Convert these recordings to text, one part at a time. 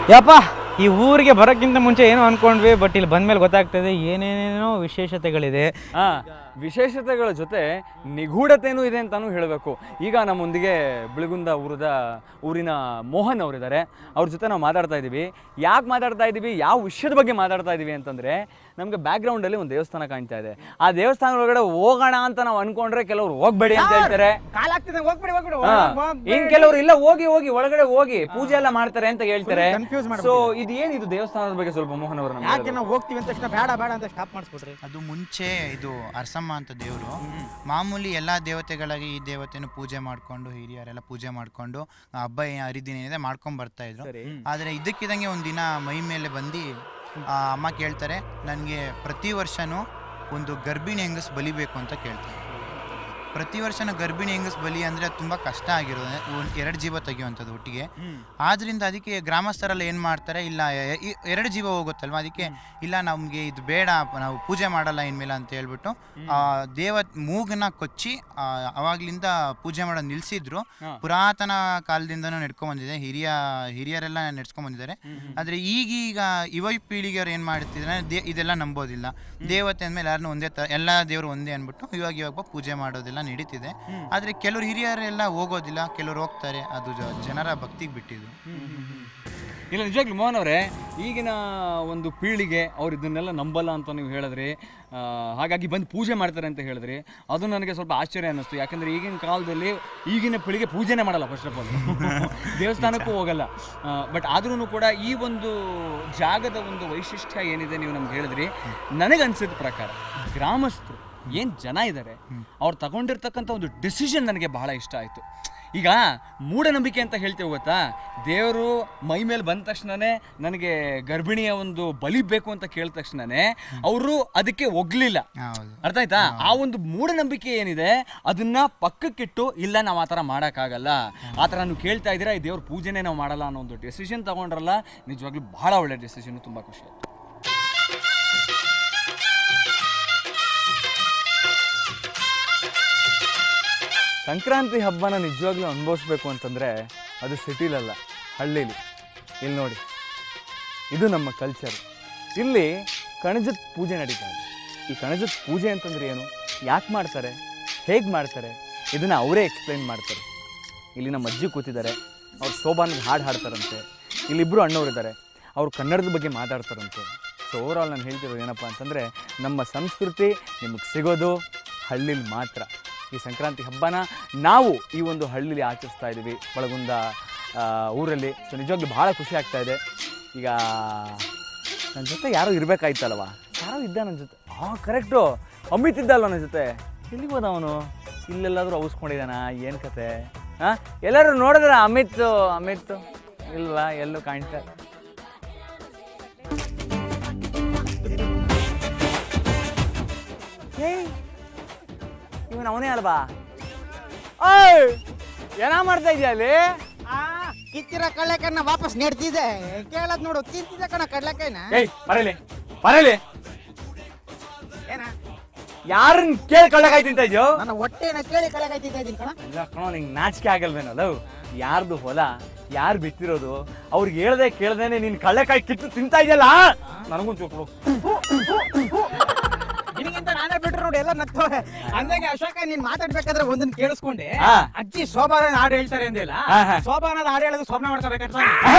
ಯಪ್ಪ ಈ ಊರಿಗೆ ಬರೋಕ್ಕಿಂತ ಮುಂಚೆ ಏನೋ ಅನ್ಕೊಂಡ್ವಿ ಬಟ್ ಇಲ್ಲಿ ಬಂದ್ಮೇಲೆ ಗೊತ್ತಾಗ್ತದೆ ಏನೇನೇನೋ ವಿಶೇಷತೆಗಳಿದೆ ಆ ವಿಶೇಷತೆಗಳ ಜೊತೆ ನಿಗೂಢತೆನೂ ಇದೆ ಅಂತಾನೂ ಹೇಳಬೇಕು ಈಗ ನಮ್ಮೊಂದಿಗೆ ಬಿಳಿಗುಂದ ಊರದ ಊರಿನ ಮೋಹನ್ ಅವರಿದ್ದಾರೆ ಅವ್ರ ಜೊತೆ ನಾವು ಮಾತಾಡ್ತಾ ಇದ್ದೀವಿ ಯಾಕೆ ಮಾತಾಡ್ತಾ ಇದ್ದೀವಿ ಯಾವ ವಿಷಯದ ಬಗ್ಗೆ ಮಾತಾಡ್ತಾ ಇದ್ದೀವಿ ಅಂತಂದರೆ ನಮಗೆ ಬ್ಯಾಕ್ಗ್ರೌಂಡಲ್ಲಿ ಒಂದು ದೇವಸ್ಥಾನ ಕಾಣ್ತಾ ಇದೆ ಆ ದೇವಸ್ಥಾನ ಒಳಗಡೆ ಹೋಗೋಣ ಅಂತ ನಾವು ಅನ್ಕೊಂಡ್ರೆ ಕೆಲವರು ಹೋಗ್ಬೇಡಿ ಅಂತ ಹೇಳ್ತಾರೆ ಕಾಲಾಗ್ತಿದೆ ಹೋಗ್ಬಿಡಿ ಹೋಗ್ಬಿಡಿ ಹಾ. ಇನ್ ಕೆಲವರು ಇಲ್ಲ ಹೋಗಿ ಹೋಗಿ ಒಳಗಡೆ ಹೋಗಿ ಪೂಜೆ ಎಲ್ಲ ಮಾಡ್ತಾರೆ ಅಂತ ಹೇಳ್ತಾರೆ Full confuse ಸೊ ಇದು ಏನಿದು ದೇವಸ್ಥಾನದ ಬಗ್ಗೆ ಸ್ವಲ್ಪ ಮೋಹನ್ ಅವರು ಯಾಕೆ ನಾವು ಹೋಗ್ತೀವಿ ಅಂತ ತಕ್ಷಣ ಬೇಡ ಬೇಡ ಅಂತ ಸ್ಟಾಪ್ ಮಾಡಿಸ್ಬಿಟ್ರಿ ಅದು ಮುಂಚೆ ಇದು ಅರಸಮ್ಮ ಅಂತ ದೇವರು ಮಾಮೂಲಿ ಎಲ್ಲ ದೇವತೆಗಳಿಗೆ ಈ ದೇವತೆನ ಪೂಜೆ ಮಾಡಿಕೊಂಡು ಹಿರಿಯರೆಲ್ಲ ಪೂಜೆ ಮಾಡಿಕೊಂಡು ಹಬ್ಬ ಏನ್ ಹರಿದಿನ ಏನಿದೆ ಮಾಡ್ಕೊಂಡು ಬರ್ತಾ ಇದ್ರು ಆದರೆ ಇದಕ್ಕಿದಂಗೆ ಒಂದಿನ ಮೈ ಮೇಲೆ ಬಂದು ಆ ಅಮ್ಮ ಕೇಳ್ತಾರೆ ನನಗೆ ಪ್ರತಿ ವರ್ಷನೂ ಒಂದು ಗರ್ಭಿಣಿ ಹೆಂಗಸ್ ಬಲಿಬೇಕು ಅಂತ ಕೇಳ್ತಾರೆ ಪ್ರತಿ ವರ್ಷನೂ ಗರ್ಭಿಣಿ ಹೆಂಗಸ್ ಬಲಿ ಅಂದರೆ ಅದು ತುಂಬ ಕಷ್ಟ ಆಗಿರೋದು ಒಂದು ಎರಡು ಜೀವ ತೆಗೆಯುವಂಥದ್ದು ಒಟ್ಟಿಗೆ ಆದ್ರಿಂದ ಅದಕ್ಕೆ ಗ್ರಾಮಸ್ಥರೆಲ್ಲ ಏನು ಮಾಡ್ತಾರೆ ಇಲ್ಲ ಎ- ಈ ಎರಡು ಜೀವ ಹೋಗುತ್ತಲ್ವ ಅದಕ್ಕೆ ಇಲ್ಲ ನಮಗೆ ಇದು ಬೇಡ ನಾವು ಪೂಜೆ ಮಾಡಲ್ಲ ಇನ್ಮೇಲೆ ಅಂತ ಹೇಳ್ಬಿಟ್ಟು ಆ ದೇವ ಮೂಗನ್ನ ಕೊಚ್ಚಿ ಆ, ಅವಾಗ್ಲಿಂದ ಪೂಜೆ ಮಾಡೋದು ನಿಲ್ಸಿದ್ರು ಪುರಾತನ ಕಾಲದಿಂದನೂ ನಡ್ಕೊಂಡ್ ಬಂದಿದೆ ಹಿರಿಯ ಹಿರಿಯರೆಲ್ಲ ನಡ್ಸ್ಕೊಂಡ್ ಬಂದಿದ್ದಾರೆ ಆದ್ರೆ ಈಗೀಗ ಯುವ ಪೀಳಿಗೆಯವ್ರು ಏನ್ ಮಾಡ್ತಿದ್ರೆ ದೇ ಇದೆಲ್ಲ ನಂಬೋದಿಲ್ಲ ದೇವತೆ ಅಂದ್ಮೇಲೆ ಯಾರನ್ನೂ ಒಂದೇ ತ ಎಲ್ಲ ದೇವರು ಒಂದೇ ಅಂದ್ಬಿಟ್ಟು ಇವಾಗ ಇವಾಗ ಪೂಜೆ ಮಾಡೋದೆಲ್ಲ ನಡೀತಿದೆ ಆದ್ರೆ ಕೆಲವರು ಹಿರಿಯರೆಲ್ಲ ಹೋಗೋದಿಲ್ಲ ಕೆಲವರು ಹೋಗ್ತಾರೆ ಅದು ಜ- ಜನರ ಭಕ್ತಿಗೆ ಬಿಟ್ಟಿದ್ದು ಇಲ್ಲ ನಿಜವಾಗ್ಲೂ ಮೋಹನ್ ಅವರೇ ಈಗಿನ ಒಂದು ಪೀಳಿಗೆ ಅವ್ರು ಇದನ್ನೆಲ್ಲ ನಂಬಲ್ಲ ಅಂತ ನೀವು ಹೇಳಿದ್ರಿ ಆ, ಹಾಗಾಗಿ ಬಂದು ಪೂಜೆ ಮಾಡ್ತಾರೆ ಅಂತ ಹೇಳಿದ್ರಿ ಅದು ನನಗೆ ಸ್ವಲ್ಪ ಆಶ್ಚರ್ಯ ಅನ್ನಿಸ್ತು ಯಾಕಂದ್ರೆ ಈಗಿನ ಕಾಲದಲ್ಲಿ ಈಗಿನ ಪೀಳಿಗೆ ಪೂಜೆನೇ ಮಾಡಲ್ಲ ಫಸ್ಟ್ ಆಫ್ ಆಲ್ ದೇವಸ್ಥಾನಕ್ಕೂ ಹೋಗಲ್ಲ ಬಟ್ ಆದ್ರೂ ಕೂಡ ಈ ಒಂದು ಜಾಗದ ಒಂದು ವೈಶಿಷ್ಟ್ಯ ಏನಿದೆ ನೀವು ನಮ್ಗೆ ಹೇಳಿದ್ರಿ ನನಗನ್ಸಿದ ಪ್ರಕಾರ ಗ್ರಾಮಸ್ಥರು ಏನು ಜನ ಇದ್ದಾರೆ ಅವ್ರು ತಗೊಂಡಿರ್ತಕ್ಕಂಥ ಒಂದು ಡಿಸಿಷನ್ ನನಗೆ ಬಹಳ ಇಷ್ಟ ಆಯಿತು ಈಗ ಮೂಢನಂಬಿಕೆ ಅಂತ ಹೇಳ್ತೇವೆ ಗೊತ್ತಾ ದೇವರು ಮೈ ಮೇಲೆ ಬಂದ ತಕ್ಷಣನೇ ನನಗೆ ಗರ್ಭಿಣಿಯ ಒಂದು ಬಲಿ ಬೇಕು ಅಂತ ಕೇಳಿದ ತಕ್ಷಣನೇ ಅವರು ಅದಕ್ಕೆ ಒಗ್ಲಿಲ್ಲ ಹೌದು ಅರ್ಥ ಆಯ್ತಾ ಆ ಒಂದು ಮೂಢನಂಬಿಕೆ ಏನಿದೆ ಅದನ್ನ ಪಕ್ಕಕ್ಕಿಟ್ಟು ಇಲ್ಲ ನಾವು ಆ ಥರ ಮಾಡೋಕ್ಕಾಗಲ್ಲ ಆ ಥರ ನೀವು ಕೇಳ್ತಾ ಇದ್ದೀರಾ ಈ ದೇವ್ರ ಪೂಜೆನೇ ನಾವು ಮಾಡಲ್ಲ ಅನ್ನೋ ಒಂದು ಡೆಸಿಷನ್ ತಗೊಂಡ್ರಲ್ಲ ನಿಜವಾಗ್ಲೂ ಬಹಳ ಒಳ್ಳೆ ಡೆಸಿಷನ್ ತುಂಬ ಖುಷಿ ಆಯ್ತು ಸಂಕ್ರಾಂತಿ ಹಬ್ಬನ ನಿಜವಾಗ್ಲೂ ಅನುಭವಿಸ್ಬೇಕು ಅಂತಂದರೆ ಅದು ಸಿಟಿಲಲ್ಲ ಹಳ್ಳಿಲಿ ಇಲ್ಲಿ ನೋಡಿ ಇದು ನಮ್ಮ ಕಲ್ಚರ್ ಇಲ್ಲಿ ಕಣಜದ ಪೂಜೆ ನಡೀತಾ ಇದೆ ಈ ಕಣಜದ ಪೂಜೆ ಅಂತಂದ್ರೆ ಏನು ಯಾಕೆ ಮಾಡ್ತಾರೆ ಹೇಗೆ ಮಾಡ್ತಾರೆ ಇದನ್ನು ಅವರೇ ಎಕ್ಸ್ಪ್ಲೈನ್ ಮಾಡ್ತಾರೆ ಇಲ್ಲಿ ನಮ್ಮ ಅಜ್ಜಿ ಕೂತಿದ್ದಾರೆ ಅವ್ರು ಸೋಬಾನದ ಹಾಡು ಹಾಡ್ತಾರಂತೆ ಇಲ್ಲಿಬ್ಬರು ಅಣ್ಣವರಿದ್ದಾರೆ ಅವ್ರು ಕನ್ನಡದ ಬಗ್ಗೆ ಮಾತಾಡ್ತಾರಂತೆ ಸೊ ಓವರಾಲ್ ನಾನು ಹೇಳ್ತಿರೋದು ಏನಪ್ಪ ಅಂತಂದರೆ ನಮ್ಮ ಸಂಸ್ಕೃತಿ ನಿಮಗೆ ಸಿಗೋದು ಹಳ್ಳಿಲಿ ಮಾತ್ರ ಈ ಸಂಕ್ರಾಂತಿ ಹಬ್ಬನ ನಾವು ಈ ಒಂದು ಹಳ್ಳಿಲಿ ಆಚರಿಸ್ತಾ ಇದ್ದೀವಿ ಬಳಗುಂದ ಆ, ಊರಲ್ಲಿ ಸೊ ನಿಜವಾಗ್ಲೂ ಭಾಳ ಖುಷಿ ಆಗ್ತಾ ಇದೆ ಈಗ ನನ್ನ ಜೊತೆ ಯಾರೋ ಇರಬೇಕಾಯ್ತಲ್ವ ಯಾರೋ ಇದ್ದ ನನ್ನ ಜೊತೆ ಹಾಂ ಕರೆಕ್ಟು ಅಮಿತ್ ಇದ್ದಲ್ವ ನನ್ನ ಜೊತೆ ಎಲ್ಲಿಗೆ ಹೋದ ಅವನು ಇಲ್ಲೆಲ್ಲಾದರೂ ಅವಸ್ಕೊಂಡಿದ್ದಾನ ಏನು ಕತೆ ಹಾಂ ಎಲ್ಲರೂ ನೋಡಿದ್ರ ಅಮಿತ್ ಅಮಿತ್ ಇಲ್ವಾ ಎಲ್ಲೂ ಕಾಣ್ತಾ ಏಯ್ ಇವನು ಅವನೇ ಅಲ್ವಾ ಓಯ್ ಏನ ಮಾಡ್ತಾ ಇದೆಯಾ ಅಲ್ಲಿ ಕಿತ್ತಿರ ಕಡ್ಲೆಕಾಯಿನ ವಾಪಸ್ ನೀಡ್ತಿದ್ದೆ ಕೇಳದ್ ನೋಡು ತಿಂತಿದ್ದೆ ಕಣ ಕಡ್ಲೆಕಾಯಿನ ಏಯ್ ಬರಲಿ ಬರಲಿ ಏನ ಯಾರನ್ನ ಕೇಳಿ ಕಳ್ಳಕಾಯಿ ತಿಂತ ಇದೆಯೋ ನನ್ನ ಹೊಟ್ಟೆನ ಕೇಳಿ ಕಡ್ಲೆಕಾಯಿ ತಿಂತಾ ಇದ್ದೀನಿ ಕಣ ಇಲ್ಲ ಕಣೋ ನಿಂಗೆ ನಾಚಿಕೆ ಆಗಲ್ವೇನಲ್ಲ ಯಾರ್ದು ಹೊಲ ಯಾರು ಬಿತ್ತಿರೋದು ಅವ್ರಿಗೆ ಹೇಳ್ದೆ ಕೇಳ್ದೇನೆ ನೀನ್ ಕಳ್ಳೆಕಾಯಿ ಕಿತ್ತು ತಿಂತಾ ಇದೆಯಲ್ಲ ನನಗೂ ಚೂರು ನಿನಗಿಂತ ನಾನೇ ಬಿಟ್ರು ನೋಡಿ ಎಲ್ಲ ನಗ್ತವೆ ಅಂದಾಗೆ ಅಶೋಕ ನೀನ್ ಮಾತಾಡ್ಬೇಕಾದ್ರೆ ಒಂದನ್ನ ಕೇಳಿಸ್ಕೊಂಡೆ ಹಾ. ಅಜ್ಜಿ ಶೋಭಾನ ಹಾಡು ಹೇಳ್ತಾರೆ ಅಂದಿಲ್ಲ ಹಾ, ಹಾ. ಶೋಭಾನದ ಹಾಡು ಹೇಳೋದು ಸ್ವಪ್ನ ಮಾಡ್ಕೋಬೇಕಂತ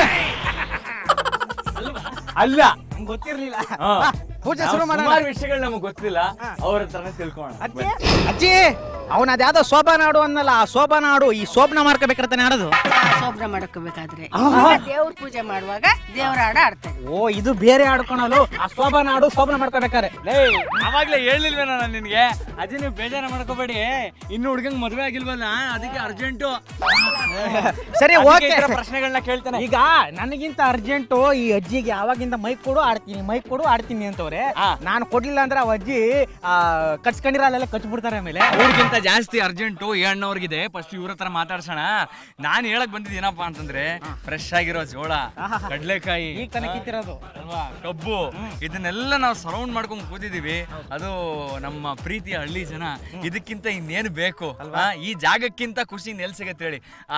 ಅಲ್ಲ ನಂಗೆ ಗೊತ್ತಿರ್ಲಿಲ್ಲ ಹಾ. ಬಾ, ಪೂಜೆ ಶುರು ನಾವು ಮಾಡೋಣ ಸುಮಾರು ವಿಷಯಗಳು ನಮಗೆ ಗೊತ್ತಿಲ್ಲ ಅವ್ರ ಹತ್ರನೇ ತಿಳ್ಕೊಳ್ಳೋಣ ಅಜ್ಜಿ ಅಜ್ಜಿ ಅವನ ಅದ್ಯಾವ್ದೋ ಶೋಭಾನ ಹಾಡು ಅನ್ನಲ್ಲ ಆ ಶೋಭಾನ ಹಾಡು ಈ ಶೋಭನ ಮಾಡ್ಕೋಬೇಕಾದ್ರೆ ಹಾಡೋದು ಶೋಭನ ಮಾಡ್ಕೋಬೇಕಾದ್ರೆ ದೇವ್ರ ಪೂಜೆ ಮಾಡುವಾಗ ದೇವ್ರ ಹಾಡ ಆಡ್ತಾರೆ ಓ ಇದು ಬೇರೆ ಹಾಡ್ಕೊಳಲು ಆ ಶೋಭಾನ ಹಾಡು ಶೋಭನ ಮಾಡ್ಕೋಬೇಕಾರೆ ಲೇ ಅವಾಗ್ಲೇ ಹೇಳಿಲ್ವೇ ನಾನು ನಿನ್ಗೆ ಅಜ್ಜಿ ನೀವು ಬೇಜಾರ ಮಾಡ್ಕೋಬೇಡಿ ಇನ್ನು ಹುಡ್ಗಂಗ್ ಮದ್ವೆ ಆಗಿಲ್ವಲ್ಲ ಅದಕ್ಕೆ ಅರ್ಜೆಂಟು ಸರಿ ಓಕೆ ಪ್ರಶ್ನೆಗಳನ್ನ ಕೇಳ್ತಾನೆ ಈಗ ನನಗಿಂತ ಅರ್ಜೆಂಟು ಈ ಅಜ್ಜಿಗೆ ಯಾವಾಗಿಂದ ಮೈಕ್ ಕೊಡು ಆಡ್ತೀನಿ ಮೈಕ್ ಕೊಡು ಆಡ್ತೀನಿ ಅಂತವ್ರೆ ಆ. ನಾನು ಕೊಡ್ಲಿಲ್ಲ ಅಂದ್ರೆ ಅವ್ ಅಜ್ಜಿ ಆ, ಕಚ್ಕೊಂಡಿರೋ ಅಲ್ಲೆಲ್ಲ ಕಚ್ಬಿಡ್ತಾರೆ ಆಮೇಲೆ ಅವ್ರಿಗಿಂತ ಜಾಸ್ತಿ ಅರ್ಜೆಂಟು ಈ ಅಣ್ಣವ್ರಿಗಿದೆ ಫಸ್ಟ್ ಇವ್ರ ಹತ್ರ ಮಾತಾಡ್ಸೋಣ ನಾನು ಹೇಳಕ್ ಬಂದಿದ್ದು ಏನಪ್ಪಾ ಅಂತಂದ್ರೆ ಫ್ರೆಶ್ ಆಗಿರೋ ಜೋಳ ಕಡ್ಲೆಕಾಯಿ ಈಗ ತಾನೇ ಕಿತ್ತಿರೋದು ಅಲ್ವಾ ಕಬ್ಬು ಇದನ್ನೆಲ್ಲ ನಾವು ಸರೌಂಡ್ ಮಾಡ್ಕೊಂಡು ಕೂತಿದೀವಿ ಅದು ನಮ್ಮ ಪ್ರೀತಿಯ ಹಳ್ಳಿ ಜನ ಇದಕ್ಕಿಂತ ಇನ್ನೇನು ಬೇಕು ಆ, ಈ ಜಾಗಕ್ಕಿಂತ ಖುಷಿ ಎಲ್ಲಿ ಸಿಗತ್ತೆ ಹೇಳಿ ಆ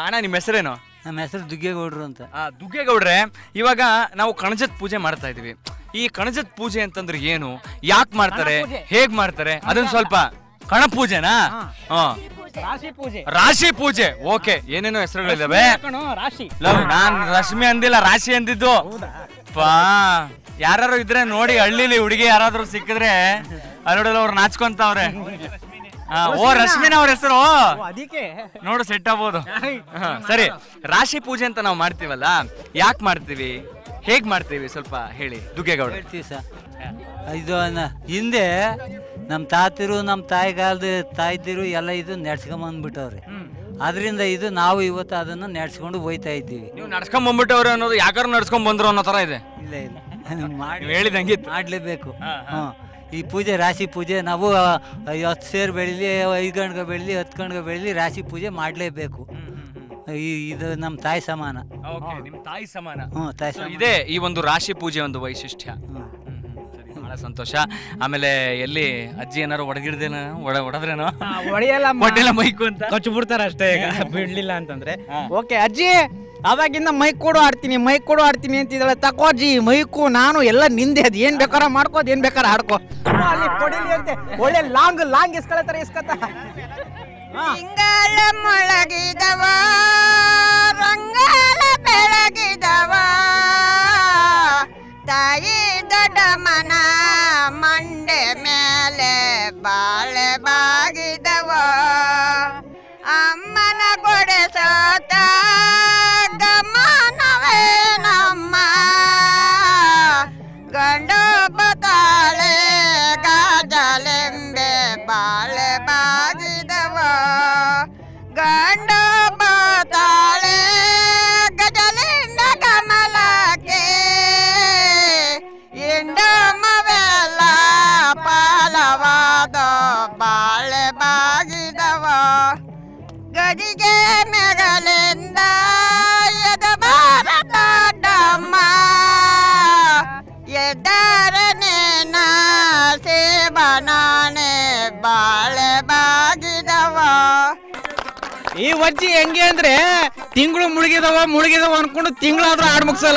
ಅಣ್ಣ ನಿಮ್ಮ ಹೆಸರೇನು ನಮ್ಮ ಹೆಸರು ದುಗ್ಗೇಗೌಡ್ರು ಅಂತ ಆ, ದುಗ್ಗೇಗೌಡ್ರೆ ಇವಾಗ ನಾವು ಕಣಜದ ಪೂಜೆ ಮಾಡ್ತಾ ಇದೀವಿ ಈ ಕಣಜದ ಪೂಜೆ ಅಂತಂದ್ರೆ ಏನು ಯಾಕೆ ಮಾಡ್ತಾರೆ ಹೇಗ್ ಮಾಡ್ತಾರೆ ಅದನ್ನ ಸ್ವಲ್ಪ ಕಣ ಪೂಜೆನಾ ಹಾ ರಾಶಿ ಪೂಜೆ ರಾಶಿ ಪೂಜೆ ಓಕೆ ಏನೇನೋ ಹೆಸರುಗಳಿದಾವೆ ಕಣೋ ರಾಶಿ ಲವ್, ನಾನ್ ರಶ್ಮಿ ಅಂದಿಲ್ಲ ರಾಶಿ ಅಂದಿದ್ದು ಪಾ ಯಾರು ಇದ್ರೆ ನೋಡಿ ಹಳ್ಳಿಲಿ ಹುಡುಗಿ ಯಾರಾದ್ರೂ ಸಿಕ್ಕಿದ್ರೆ ಅಲ್ಲೋಡಲ್ಲ ಅವ್ರು ನಾಚ್ಕೊಂತವ್ರೆ ಆ, ಓ ರಶ್ಮಿನ ಅವ್ರ ಹೆಸರು ಅದಕ್ಕೆ ನೋಡು ಸೆಟ್ ಆಗ್ಬೋದು ಹಾ, ಸರಿ ರಾಶಿ ಪೂಜೆ ಅಂತ ನಾವು ಮಾಡ್ತೀವಲ್ಲ ಯಾಕೆ ಮಾಡ್ತೀವಿ ಹೇಗ್ ಮಾಡ್ತೀವಿ ಸ್ವಲ್ಪ ಹೇಳಿ ದುಗ್ಗೇಗೌಡ ಹೇಳ್ತೀವಿ ಸರ್ ಇದು ನ- ಹಿಂದೆ ನಮ್ಮ ತಾತಿರು ನಮ್ಮ ತಾಯಿಗಾಲದ ತಾಯ್ದಿರು ಎಲ್ಲ ಇದು ನಡ್ಸ್ಕೊಂಬಂದ್ಬಿಟ್ಟವ್ರೆ ಅದರಿಂದ ಇದು ನಾವು ಇವತ್ತು ಅದನ್ನು ನಡ್ಸ್ಕೊಂಡು ಹೋಯ್ತಾ ಇದ್ದೀವಿ ನೀವು ನಡ್ಸ್ಕೊಂಡ್ ಬಂದ್ಬಿಟ್ಟವ್ರೆ ಅನ್ನೋದು ಯಾಕಾರು ನಡ್ಸ್ಕೊಂಡ್ ಬಂದ್ರು ಅನ್ನೋ ತರ ಇದೆ ಇಲ್ಲ ಇಲ್ಲ ಮಾಡಿ ನೀವು ಹೇಳಿದಂಗಿತ್ತು ಮಾಡಲೇಬೇಕು ಹಾಂ ಈ ಪೂಜೆ ರಾಶಿ ಪೂಜೆ ನಾವು ಆ, ಹತ್ತು ಸೇರು ಬೆಳೀಲಿ ಐದು ಗಂಟೆ ಬೆಳೀಲಿ ಹತ್ತು ಗಂಟೆ ಬೆಳೀಲಿ ರಾಶಿ ಪೂಜೆ ಮಾಡಲೇಬೇಕು ಈ ಇದು ನಮ್ಮ ತಾಯಿ ಸಮಾನ ಓಕೆ ನಿಮ್ ತಾಯಿ ಸಮಾನ ಹ್ಞೂ ತಾಯಿ So, ಸಮಾನ ಇದೇ ಈ ಒಂದು ರಾಶಿ ಪೂಜೆ ಒಂದು ವೈಶಿಷ್ಟ್ಯ ಹ್ಮ್. ಸರಿ, ಬಹಳ ಸಂತೋಷ ಆಮೇಲೆ ಎಲ್ಲಿ ಅಜ್ಜಿ ಏನಾರು ಒಡಗಿಡ್ದೇನ ಒಡ ಒಡದ್ರೇನೋ ಒಡೆಯಲ್ಲ ಕೊಟ್ಟಿಲ್ಲ ಮೈಕು ಅಂತ ಕಚ್ಚು ಬಿಡ್ತಾರ ಅಷ್ಟೇ ಈಗ ಬಿಡ್ಲಿಲ್ಲ ಅಂತಂದ್ರೆ ಓಕೆ ಅಜ್ಜಿ ಅವಾಗಿಂದ ಮೈಕ್ ಕೊಡು ಆಡ್ತೀನಿ ಮೈಕ್ ಕೊಡು ಆಡ್ತೀನಿ ಅಂತಿದ್ದಾಳೆ ತಕೋ ಅಜ್ಜಿ ಮೈಕು ನಾನು ಎಲ್ಲ ನಿಂದೆ ಅದ್ ಏನ್ ಬೇಕಾರ ಮಾಡ್ಕೋದ್ ಏನ್ ಬೇಕಾರ ಆಡ್ಕೋ ಅಲ್ಲಿ ಕೊಡಿಲಿ ಅಂತೆ ಒಳ್ಳೆ ಲಾಂಗ್ ಲಾಂಗ್ ಇಸ್ಕೊಳತ್ತಾರ ಇಸ್ಕತ್ತ ತಿಂಗಳ ಮೊಳಗಿದವ ರಂಗಾಲ ಬೆಳಗಿದವ ತಾಯಿ ದೊಡ್ಡ ಮನ ಮಂಡೆ ಮೇಲೆ ಬಾಳೆ ಬಾಗಿದವ ಅಮ್ಮನ ಕೊಡೆ ಸೋತ ಗಮನವೇ ನಮ್ಮ ಗಂಡು ಬತಾಳೆ ಗಾಜಲೆಂಬೆ ಬಾಳೆ ಬಾಗಿದವ ಗಂಡು ಬತಾಳೆ ಗಜಲಿಂದ ಕಮಲಕ್ಕೆ ಇಂಡಮವೆಲ್ಲ ಪಾಲವಾದ ಬಾಳೆ ಬಾಗಿದವ ಗದಿಗೆ ಮೆಗಲಿಂದ ಎದ ಭಾರತಮ್ಮ ಎದ್ದರನೇನ ಸೇವನಾನೆ ಬಾಳೆ ಬಾಗಿದವ ಈ ವಜ್ಜಿ ಹೆಂಗೆ ಅಂದ್ರೆ ತಿಂಗಳು ಮುಳುಗಿದವ ಮುಳುಗಿದವ ಅನ್ಕೊಂಡು ತಿಂಗಳಾದ್ರೂ ಆಡ್ ಮುಗ್ಸಲ್ಲ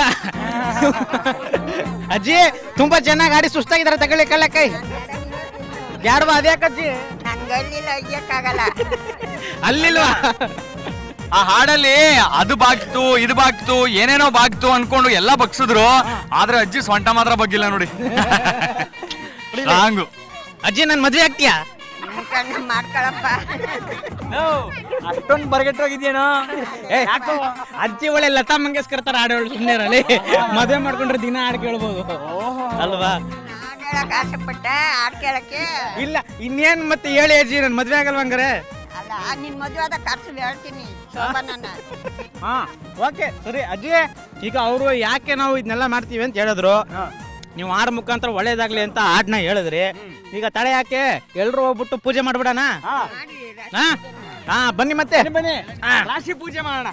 ಅಜ್ಜಿ ತುಂಬಾ ಚೆನ್ನಾಗಿ ಆಡಿ ಸುಸ್ತಾಗಿದಾರೆ ತಗೊಳ್ಳಿ ಕಳ್ಳ ಕೈ ಯಾರು ಅದ್ಯಾಕಜ್ಜಿ ನಂಗಲ್ಲಿ ಅಯ್ಯಕ್ಕಾಗಲ್ಲ ಅಲ್ಲಿಲ್ವಾ ಆ ಹಾಡಲ್ಲಿ ಅದು ಬಾಗ್ತು ಇದು ಬಾಗ್ತು ಏನೇನೋ ಬಾಗ್ತು ಅನ್ಕೊಂಡು ಎಲ್ಲ ಬಗ್ಸಿದ್ರು ಆದ್ರೆ ಅಜ್ಜಿ ಸೊಂಟ ಮಾತ್ರ ಬಗ್ಗಿಲ್ಲ ನೋಡಿ ರಾಂಗು ಅಜ್ಜಿ ನನ್ ಮದ್ವೆ ಆಗ್ತೀಯಾ ನಿಮ್ ಕಣ್ಣು ಮಾಡ್ಕೊಳಪ್ಪ ಅಷ್ಟೊಂದು ಬರ್ಗೆಟ್ಟೋಗಿದ್ಯೇನೋ ಏ ಅಜ್ಜಿ ಒಳ್ಳೆ ಲತಾ ಮಂಗೇಶ್ಕರ್ ತರ ಆಡೋಳು ಸುಮ್ಮನೆ ಇರಲಿ ಮದುವೆ ಮಾಡ್ಕೊಂಡ್ರೆ ದಿನ ಹಾಡ್ ಕೇಳ್ಬೋದು ಅಲ್ವಾ ನಾನ್ ಹೇಳಕ್ ಆಸೆ ಪಟ್ಟೆ ಹಾಡ್ ಕೇಳಕ್ಕೆ ಇಲ್ಲ ಇನ್ನೇನ್ ಮತ್ತೆ ಹೇಳಿ ಅಜ್ಜಿ ನನ್ ಮದ್ವೆ ಆಗಲ್ವಾ ಹಂಗಾರೆ ಅಲ್ಲ ನಿನ್ ಮದುವೆ ಆದ ಖರ್ಚು ಹೇಳ್ತೀನಿ ಶೋಭನನ್ನ ಹಾ ಓಕೆ ಸರಿ ಅಜ್ಜಿ ಈಗ ಅವರು ಯಾಕೆ ನಾವು ಇದನ್ನೆಲ್ಲ ಮಾಡ್ತೀವಿ ಅಂತ ಹೇಳಿದ್ರು ನೀವು ಹಾಡ್ ಮುಖಾಂತರ ಒಳ್ಳೇದಾಗ್ಲಿ ಅಂತ ಹಾಡ್ನ ಹೇಳಿದ್ರಿ ಈಗ ತಡೆ ಯಾಕೆ ಎಲ್ರು ಹೋಗ್ಬಿಟ್ಟು ಪೂಜೆ ಮಾಡ್ಬಿಡಣ ಹಾ ಹಾ ಬನ್ನಿ ಮತ್ತೆ ಬನ್ನಿ ರಾಶಿ ಪೂಜೆ ಮಾಡೋಣ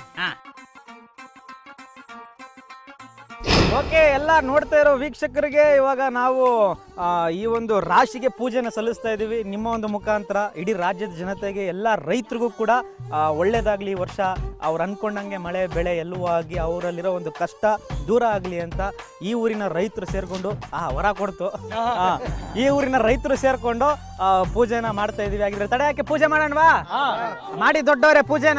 ಓಕೆ ಎಲ್ಲ ನೋಡ್ತಾ ಇರೋ ವೀಕ್ಷಕರಿಗೆ ಇವಾಗ ನಾವು ಆ, ಈ ಒಂದು ರಾಶಿಗೆ ಪೂಜೆನ ಸಲ್ಲಿಸ್ತಾ ಇದ್ದೀವಿ ನಿಮ್ಮ ಒಂದು ಮುಖಾಂತರ ಇಡೀ ರಾಜ್ಯದ ಜನತೆಗೆ ಎಲ್ಲ ರೈತರಿಗೂ ಕೂಡ ಆ, ಒಳ್ಳೇದಾಗ್ಲಿ ಈ ವರ್ಷ ಅವ್ರು ಅನ್ಕೊಂಡಂಗೆ ಮಳೆ ಬೆಳೆ ಎಲ್ಲವೂ ಆಗಿ ಅವರಲ್ಲಿರೋ ಒಂದು ಕಷ್ಟ ದೂರ ಆಗಲಿ ಅಂತ ಈ ಊರಿನ ರೈತರು ಸೇರ್ಕೊಂಡು ಆ ವರ ಕೊಡ್ತು ಆ, ಈ ಊರಿನ ರೈತರು ಸೇರ್ಕೊಂಡು ಆ, ಪೂಜೆನ ಮಾಡ್ತಾ ಇದೀವಿ ಆಗಿದ್ರೆ ತಡೆ ಯಾಕೆ ಪೂಜೆ ಮಾಡೋಣವಾ ಮಾಡಿ ದೊಡ್ಡವರೇ ಪೂಜೆನ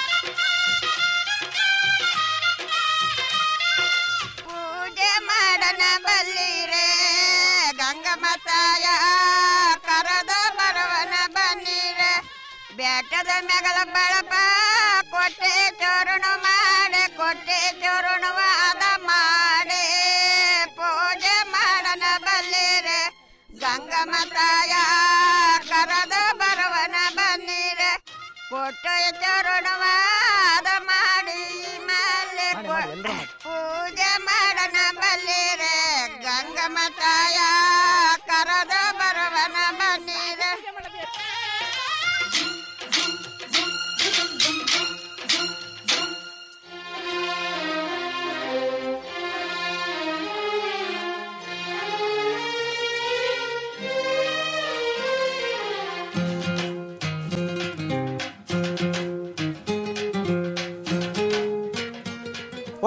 ಪೂಜೆ ಮಾಡನ ಬಲ್ಲಿರೆ ಗಂಗಮ್ಮ ತಾಯ ಕರದ ಬರವನ ಬನ್ನಿರೆ ಬೆಟ್ಟದ ಮೆಗಲ ಬಳಪ ಕೊಟ್ಟೆ ಚೋರುಣ ಮಾಡೆ ಕೊಟ್ಟೆ ಚೋರುಣವಾದ ಮಾಡೆ ಪೂಜೆ ಮಾಡನ ಬಲ್ಲಿರೆ ಗಂಗಮ್ಮ ತಾಯ ಕರದ ಬರವನ ಬನ್ನಿರೆ ಕೊಟ್ಟೆ ಚೋರುಣವಾದ ಮಾಡಿ ಮೇಲೆ ಕೊ- ಪೂಜೆ ಮಾಡನ ಬಲ್ಲಿರೆ ಗಂಗಮ್ಮ ತಾಯ ಕರದ ಬರವನ ಬನ್ನಿರೆ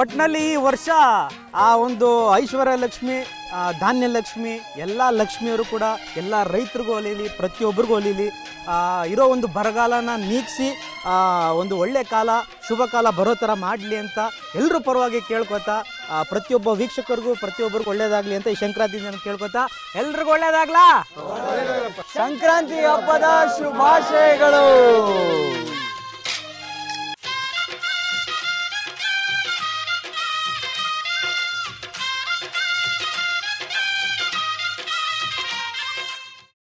ಒಟ್ಟಿನಲ್ಲಿ ಈ ವರ್ಷ ಆ ಒಂದು ಐಶ್ವರ್ಯ ಲಕ್ಷ್ಮಿ ಆ, ಧಾನ್ಯ ಲಕ್ಷ್ಮಿ ಎಲ್ಲ ಲಕ್ಷ್ಮಿಯವರು ಕೂಡ ಎಲ್ಲ ರೈತರಿಗೂ ಒಲೀಲಿ ಪ್ರತಿಯೊಬ್ಬರಿಗೂ ಒಲೀಲಿ ಆ, ಇರೋ ಒಂದು ಬರಗಾಲನ ನೀಗಿಸಿ ಒಂದು ಒಳ್ಳೆ ಕಾಲ ಶುಭ ಕಾಲ ಬರೋ ಥರ ಮಾಡಲಿ ಅಂತ ಎಲ್ಲರೂ ಪರವಾಗಿ ಕೇಳ್ಕೊತಾ ಆ, ಪ್ರತಿಯೊಬ್ಬ ವೀಕ್ಷಕರಿಗೂ ಪ್ರತಿಯೊಬ್ಬರಿಗೂ ಒಳ್ಳೇದಾಗಲಿ ಅಂತ ಈ ಸಂಕ್ರಾಂತಿ ದಿನ ಕೇಳ್ಕೊತಾ ಎಲ್ರಿಗೂ ಒಳ್ಳೇದಾಗ್ಲಾ ಸಂಕ್ರಾಂತಿ ಹಬ್ಬದ ಶುಭಾಶಯಗಳು